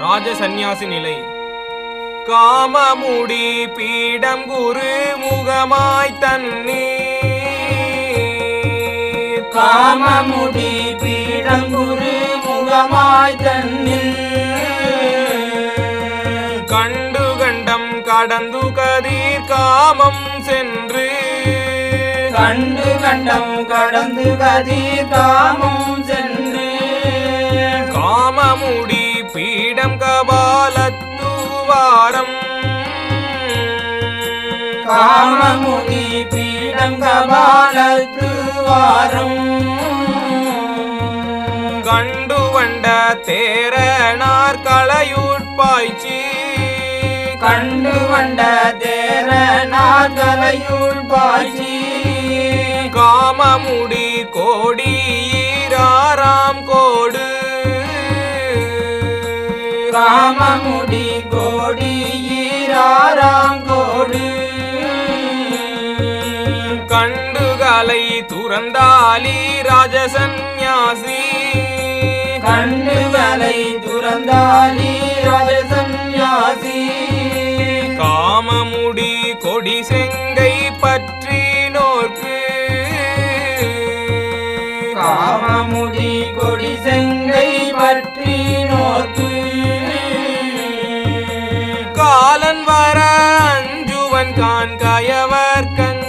ராஜ சந்நியாசி நிலை காமமுடி பீடம் குரு முகமாய் தண்ணீர் காமமுடி பீடங்குரு முகமாய் தன்னில் கண்டு கண்டம் கடந்து கதீர் காமம் சென்று கண்டு கண்டம் கடந்து கதிர் காமம் சென்று காமமுடி பீடம் கபாலத்துவாரம் காமமுடி பீடம் கபாலத்து வாரம் கண்டு வண்ட தேரனார் களையுட்பாய்ச்சி கண்டு வண்ட தேர நாகலையுள் பாய்ச்சி காமமுடி கோடீராராம் கோடு காமமுடி கோடி ஈராராங்கோடு கண்டுகலை துறந்தாலி ராஜசந்நியாசி கண்டுகளை துறந்தாலி ராஜசந்நியாசி காமமுடி கொடி செங்கை பற்றி நோர்க்கு காமமுடி கொடி செங்கை பற்றி நோக்கு காலன் வர அஞ்சுவன் கான் கயவர் கங்க